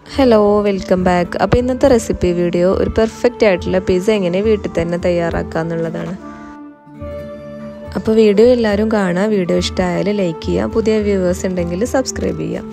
hello welcome back അപ്പോൾ ഇന്നത്തെ recipe video ഒരു പെർഫെക്റ്റ് ആയിട്ടുള്ള പിസ്സ എങ്ങനെ വീട്ടിൽ തന്നെ തയ്യാറാക്കുക എന്നുള്ളതാണ് അപ്പോൾ വീഡിയോ എല്ലാവരും കാണുക വീഡിയോ ഇഷ്ടമായാൽ ലൈക്ക് ചെയ്യുക പുതിയ വ്യൂവേഴ്സ് ഉണ്ടെങ്കിൽ സബ്സ്ക്രൈബ് ചെയ്യുക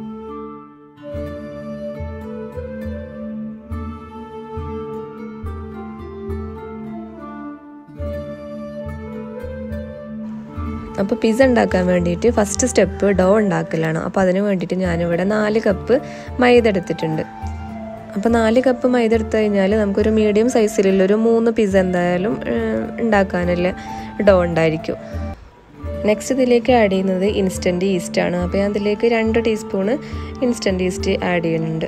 അപ്പോൾ പിസ്സ ഉണ്ടാക്കാൻ വേണ്ടിയിട്ട് ഫസ്റ്റ് സ്റ്റെപ്പ് ഡോ ഉണ്ടാക്കലാണ് അപ്പോൾ അതിന് വേണ്ടിയിട്ട് ഞാനിവിടെ നാല് കപ്പ് മൈദ എടുത്തിട്ടുണ്ട് അപ്പോൾ നാല് കപ്പ് മൈദ എടുത്തു കഴിഞ്ഞാൽ നമുക്കൊരു മീഡിയം സൈസിലുള്ളൊരു മൂന്ന് പിസ്സ എന്തായാലും ഉണ്ടാക്കാനുള്ള ഡോ ഉണ്ടായിരിക്കും നെക്സ്റ്റ് ഇതിലേക്ക് ആഡ് ചെയ്യുന്നത് ഇൻസ്റ്റൻറ്റ് ഈസ്റ്റ് ആണ് അപ്പോൾ ഞാൻ ഇതിലേക്ക് രണ്ട് ടീസ്പൂണ് ഇൻസ്റ്റൻറ്റ് ഈസ്റ്റ് ആഡ് ചെയ്യുന്നുണ്ട്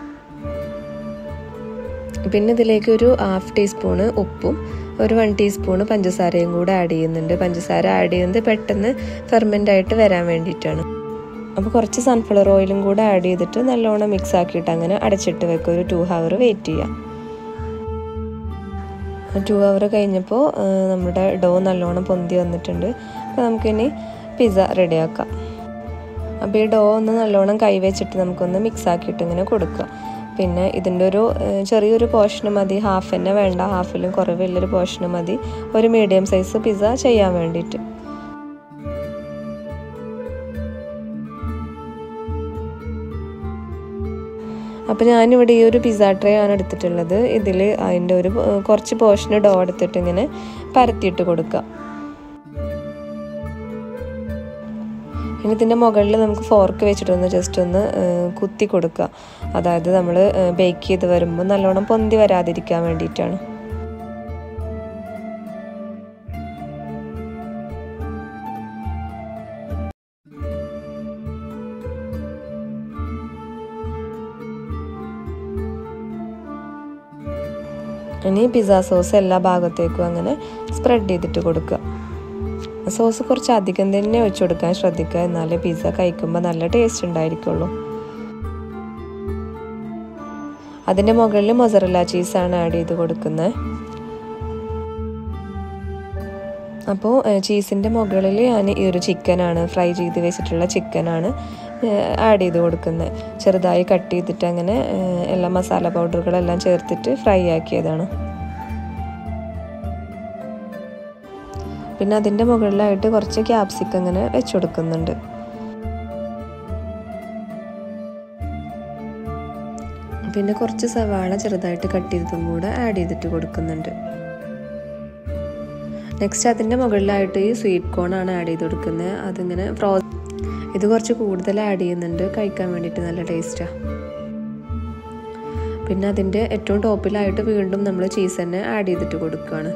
പിന്നെ ഇതിലേക്ക് ഒരു ഹാഫ് ടീസ്പൂണ് ഉപ്പും ഒരു വൺ ടീസ്പൂണ് പഞ്ചസാരയും കൂടെ ആഡ് ചെയ്യുന്നുണ്ട് പഞ്ചസാര ആഡ് ചെയ്യുന്നത് പെട്ടെന്ന് ഫെർമെൻ്റ് ആയിട്ട് വരാൻ വേണ്ടിയിട്ടാണ് അപ്പോൾ കുറച്ച് സൺഫ്ലവർ ഓയിലും കൂടെ ആഡ് ചെയ്തിട്ട് നല്ലോണം മിക്സ് ആക്കിയിട്ട് അങ്ങനെ അടച്ചിട്ട് വെക്കുക ഒരു ടു ഹവർ വെയിറ്റ് ചെയ്യാം ടു ഹവർ കഴിഞ്ഞപ്പോൾ നമ്മുടെ ഡോ നല്ലോണം പൊന്തി വന്നിട്ടുണ്ട് അപ്പോൾ നമുക്കിനി പിസ്സ റെഡിയാക്കാം അപ്പോൾ ഈ ഡോ ഒന്ന് നല്ലോണം കൈവച്ചിട്ട് നമുക്കൊന്ന് മിക്സ് ആക്കിയിട്ട് ഇങ്ങനെ കൊടുക്കുക പിന്നെ ഇതിൻ്റെ ഒരു ചെറിയൊരു പോർഷന് മതി ഹാഫ് തന്നെ വേണ്ട ഹാഫിലും കുറവുള്ളൊരു പോർഷന് മതി ഒരു മീഡിയം സൈസ് പിസ്സ ചെയ്യാൻ വേണ്ടിയിട്ട് അപ്പോൾ ഞാനിവിടെ ഈ ഒരു പിസ്സ ട്രേ ആണ് എടുത്തിട്ടുള്ളത് ഇതിൽ അതിൻ്റെ ഒരു കുറച്ച് പോർഷന് ഡോ എടുത്തിട്ട് ഇങ്ങനെ പരത്തിയിട്ട് കൊടുക്കുക ഇനി ഇതിൻ്റെ മുകളിൽ നമുക്ക് ഫോർക്ക് വെച്ചിട്ടൊന്ന് ജസ്റ്റ് ഒന്ന് കുത്തി കൊടുക്കുക അതായത് നമ്മൾ ബേക്ക് ചെയ്ത് വരുമ്പോൾ നല്ലോണം പൊന്തി വരാതിരിക്കാൻ വേണ്ടിയിട്ടാണ് ഇനി പിസ്സ സോസ് എല്ലാ ഭാഗത്തേക്കും അങ്ങനെ സ്പ്രെഡ് ചെയ്തിട്ട് കൊടുക്കുക സോസ് കുറച്ച് അധികം തന്നെ ഒഴിച്ചു കൊടുക്കാൻ ശ്രദ്ധിക്കുക എന്നാലേ പിസ്സ കഴിക്കുമ്പോൾ നല്ല ടേസ്റ്റ് ഉണ്ടായിരിക്കുള്ളൂ അതിൻ്റെ മുകളിൽ മൊസറല്ല ചീസാണ് ആഡ് ചെയ്ത് കൊടുക്കുന്നത് അപ്പോൾ ചീസിൻ്റെ മുകളിൽ ഞാൻ ഈ ഒരു ചിക്കനാണ് ഫ്രൈ ചെയ്ത് വെച്ചിട്ടുള്ള ചിക്കനാണ് ആഡ് ചെയ്ത് കൊടുക്കുന്നത് ചെറുതായി കട്ട് ചെയ്തിട്ട് അങ്ങനെ എല്ലാ മസാല പൗഡറുകളെല്ലാം ചേർത്തിട്ട് ഫ്രൈ ആക്കിയതാണ് പിന്നെ അതിൻ്റെ മുകളിലായിട്ട് കുറച്ച് ക്യാപ്സിക്കം അങ്ങനെ വെച്ച് കൊടുക്കുന്നുണ്ട് പിന്നെ കുറച്ച് സവാള ചെറുതായിട്ട് കട്ട് ചെയ്തതും കൂടെ ആഡ് ചെയ്തിട്ട് കൊടുക്കുന്നുണ്ട് നെക്സ്റ്റ് അതിൻ്റെ മുകളിലായിട്ട് ഈ സ്വീറ്റ് കോൺ ആണ് ആഡ് ചെയ്ത് കൊടുക്കുന്നത് അതിങ്ങനെ ഫ്രോ ഇത് കുറച്ച് കൂടുതൽ ആഡ് ചെയ്യുന്നുണ്ട് കഴിക്കാൻ വേണ്ടിയിട്ട് നല്ല ടേസ്റ്റാണ് പിന്നെ അതിൻ്റെ ഏറ്റവും ടോപ്പിലായിട്ട് വീണ്ടും നമ്മൾ ചീസ് തന്നെ ആഡ് ചെയ്തിട്ട് കൊടുക്കുകയാണ്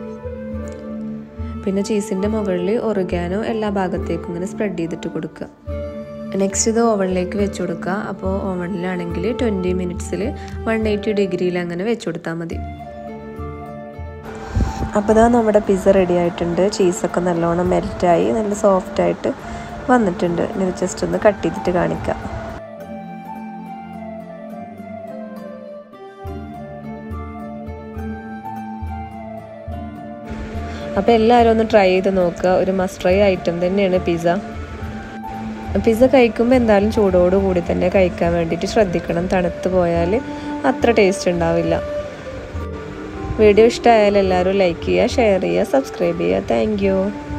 പിന്നെ ചീസിൻ്റെ മുകളിൽ ഒറുഗാനോ എല്ലാ ഭാഗത്തേക്കും ഇങ്ങനെ സ്പ്രെഡ് ചെയ്തിട്ട് കൊടുക്കുക നെക്സ്റ്റ് ഇത് ഓവനിലേക്ക് വെച്ച് കൊടുക്കുക അപ്പോൾ ഓവനിലാണെങ്കിൽ ട്വൻറ്റി മിനിറ്റ്സിൽ വൺ എയ്റ്റി ഡിഗ്രിയിൽ അങ്ങനെ വെച്ച് കൊടുത്താൽ മതി അപ്പോൾ ഇതാ നമ്മുടെ പിസ്സ റെഡി ആയിട്ടുണ്ട് ചീസൊക്കെ നല്ലോണം മെൽറ്റായി നല്ല സോഫ്റ്റായിട്ട് വന്നിട്ടുണ്ട് ഇനി ജസ്റ്റ് ഒന്ന് കട്ട് ചെയ്തിട്ട് കാണിക്കാം അപ്പോൾ എല്ലാവരും ഒന്ന് ട്രൈ ചെയ്ത് നോക്കുക ഒരു മസ്റ്റ് ട്രൈ ഐറ്റം തന്നെയാണ് പിസ്സ പിസ്സ കഴിക്കുമ്പോൾ എന്തായാലും ചൂടോട് കൂടി തന്നെ കഴിക്കാൻ വേണ്ടിയിട്ട് ശ്രദ്ധിക്കണം തണുത്ത് പോയാൽ അത്ര ടേസ്റ്റ് ഉണ്ടാവില്ല വീഡിയോ ഇഷ്ടമായാൽ എല്ലാവരും ലൈക്ക് ചെയ്യുക ഷെയർ ചെയ്യുക സബ്സ്ക്രൈബ് ചെയ്യുക താങ്ക്